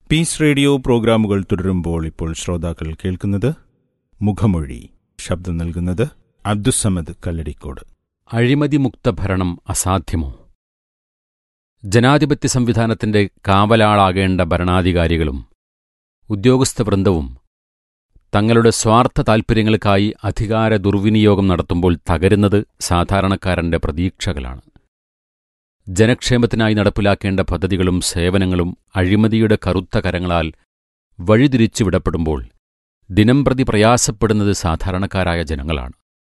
piece radio പ്രോഗ്രാമുകൾ തുടരുമ്പോൾ ഇപ്പോൾ ശ്രോതാക്കൾ കേൾക്കുന്നത് മുഖമൊഴി ശബ്ദം നൽകുന്നത് അബ്ദുസമദ് കല്ലടിക്കോട് അഴിമതിമുക്ത ഭരണം അസാധ്യമോ ജനാധിപത്യ സംവിധാനത്തിന്റെ കാവലാളാകേണ്ട ഭരണാധികാരികളും ഉദ്യോഗസ്ഥവൃന്ദവും തങ്ങളുടെ സ്വാർത്ഥ താൽപ്പര്യങ്ങൾക്കായി അധികാര ദുർവിനിയോഗം നടത്തുമ്പോൾ തകരുന്നത് സാധാരണക്കാരന്റെ പ്രതീക്ഷകളാണ് ജനക്ഷേമത്തിനായി നടപ്പിലാക്കേണ്ട പദ്ധതികളും സേവനങ്ങളും അഴിമതിയുടെ കറുത്ത കരങ്ങളാൽ വഴിതിരിച്ചു വിടപ്പെടുമ്പോൾ ദിനംപ്രതി പ്രയാസപ്പെടുന്നത് സാധാരണക്കാരായ ജനങ്ങളാണ്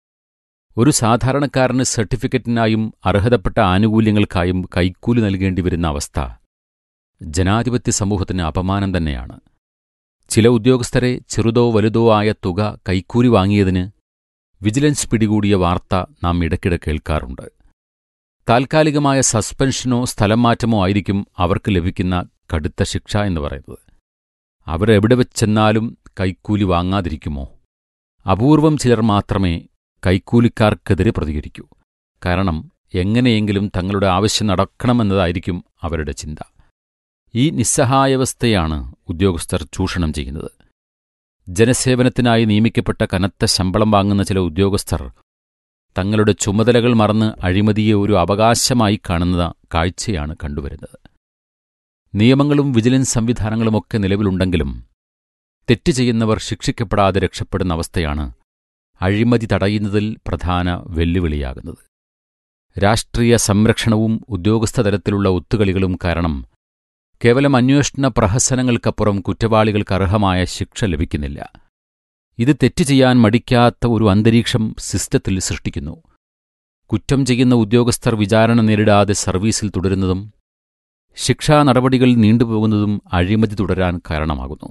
ഒരു സാധാരണക്കാരന് സർട്ടിഫിക്കറ്റിനായും അർഹതപ്പെട്ട ആനുകൂല്യങ്ങൾക്കായും കൈക്കൂലി നൽകേണ്ടി വരുന്ന അവസ്ഥ ജനാധിപത്യ സമൂഹത്തിന് അപമാനം തന്നെയാണ് ചില ഉദ്യോഗസ്ഥരെ ചെറുതോ വലുതോ ആയ തുക കൈക്കൂലി വാങ്ങിയതിന് വിജിലൻസ് പിടികൂടിയ വാർത്ത നാം ഇടയ്ക്കിടെ കേൾക്കാറുണ്ട് താൽക്കാലികമായ സസ്പെൻഷനോ സ്ഥലം മാറ്റമോ ആയിരിക്കും അവർക്ക് ലഭിക്കുന്ന കടുത്ത ശിക്ഷ എന്ന് പറയുന്നത് അവർ എവിടെ വെച്ചെന്നാലും കൈക്കൂലി വാങ്ങാതിരിക്കുമോ അപൂർവം ചിലർ മാത്രമേ കൈക്കൂലിക്കാർക്കെതിരെ പ്രതികരിക്കൂ കാരണം എങ്ങനെയെങ്കിലും തങ്ങളുടെ ആവശ്യം നടക്കണമെന്നതായിരിക്കും അവരുടെ ചിന്ത ഈ നിസ്സഹായാവസ്ഥയാണ് ഉദ്യോഗസ്ഥർ ചൂഷണം ചെയ്യുന്നത് ജനസേവനത്തിനായി നിയമിക്കപ്പെട്ട കനത്ത ശമ്പളം വാങ്ങുന്ന ചില ഉദ്യോഗസ്ഥർ തങ്ങളുടെ ചുമതലകൾ മറന്ന് അഴിമതിയെ ഒരു അവകാശമായി കാണുന്ന കാഴ്ചയാണ് കണ്ടുവരുന്നത് നിയമങ്ങളും വിജിലൻസ് സംവിധാനങ്ങളുമൊക്കെ നിലവിലുണ്ടെങ്കിലും തെറ്റ് ചെയ്യുന്നവർ ശിക്ഷിക്കപ്പെടാതെ രക്ഷപ്പെടുന്ന അവസ്ഥയാണ് അഴിമതി തടയുന്നതിൽ പ്രധാന വെല്ലുവിളിയാകുന്നത് രാഷ്ട്രീയ സംരക്ഷണവും ഉദ്യോഗസ്ഥ തലത്തിലുള്ള ഒത്തുകളികളും കാരണം കേവലം അന്വേഷണ പ്രഹസനങ്ങൾക്കപ്പുറം കുറ്റവാളികൾക്ക് അർഹമായ ശിക്ഷ ലഭിക്കുന്നില്ല ഇത് തെറ്റ് ചെയ്യാൻ മടിക്കാത്ത ഒരു അന്തരീക്ഷം സിസ്റ്റത്തിൽ സൃഷ്ടിക്കുന്നു കുറ്റം ചെയ്യുന്ന ഉദ്യോഗസ്ഥർ വിചാരണ നേരിടാതെ സർവീസിൽ തുടരുന്നതും ശിക്ഷാ നടപടികൾ നീണ്ടുപോകുന്നതും അഴിമതി തുടരാൻ കാരണമാകുന്നു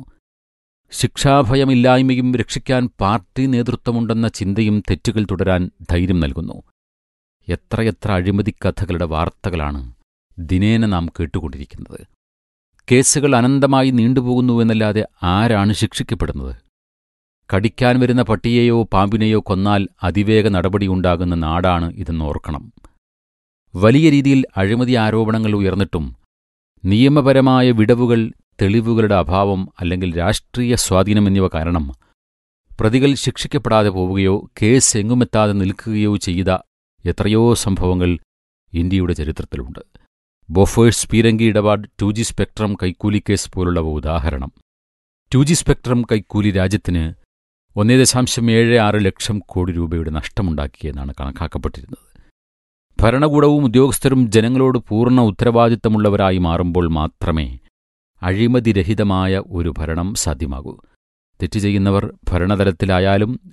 ശിക്ഷാഭയമില്ലായ്മയും രക്ഷിക്കാൻ പാർട്ടി നേതൃത്വമുണ്ടെന്ന ചിന്തയും തെറ്റുകൾ തുടരാൻ ധൈര്യം നൽകുന്നു എത്രയെത്ര അഴിമതി കഥകളുടെ വാർത്തകളാണ് ദിനേന നാം കേട്ടുകൊണ്ടിരിക്കുന്നത് കേസുകൾ അനന്തമായി നീണ്ടുപോകുന്നുവെന്നല്ലാതെ ആരാണ് ശിക്ഷിക്കപ്പെടുന്നത് കടിക്കാൻ വരുന്ന പട്ടിയെയോ പാമ്പിനെയോ കൊന്നാൽ അതിവേഗ നടപടിയുണ്ടാകുന്ന നാടാണ് ഇതെന്ന് ഓർക്കണം വലിയ രീതിയിൽ അഴിമതി ആരോപണങ്ങൾ ഉയർന്നിട്ടും നിയമപരമായ വിടവുകൾ തെളിവുകളുടെ അഭാവം അല്ലെങ്കിൽ രാഷ്ട്രീയ സ്വാധീനം എന്നിവ കാരണം പ്രതികൾ ശിക്ഷിക്കപ്പെടാതെ പോവുകയോ കേസ് എങ്ങുമെത്താതെ നിൽക്കുകയോ ചെയ്ത എത്രയോ സംഭവങ്ങൾ ഇന്ത്യയുടെ ചരിത്രത്തിലുണ്ട് ബൊഫേഴ്സ് പീരങ്കി ഇടപാട് ടു ജി സ്പെക്ട്രം കൈക്കൂലി കേസ് പോലുള്ളവ ഉദാഹരണം ടു ജി സ്പെക്ട്രം കൈക്കൂലി രാജ്യത്തിന് ഒന്നേ ദശാംശം ഏഴ് ആറ് ലക്ഷം കോടി രൂപയുടെ നഷ്ടമുണ്ടാക്കിയെന്നാണ് കണക്കാക്കപ്പെട്ടിരുന്നത് ഭരണകൂടവും ഉദ്യോഗസ്ഥരും ജനങ്ങളോട് പൂർണ്ണ ഉത്തരവാദിത്തമുള്ളവരായി മാറുമ്പോൾ മാത്രമേ അഴിമതിരഹിതമായ ഒരു ഭരണം സാധ്യമാകൂ തെറ്റ് ചെയ്യുന്നവർ ഭരണതലത്തിലായാലും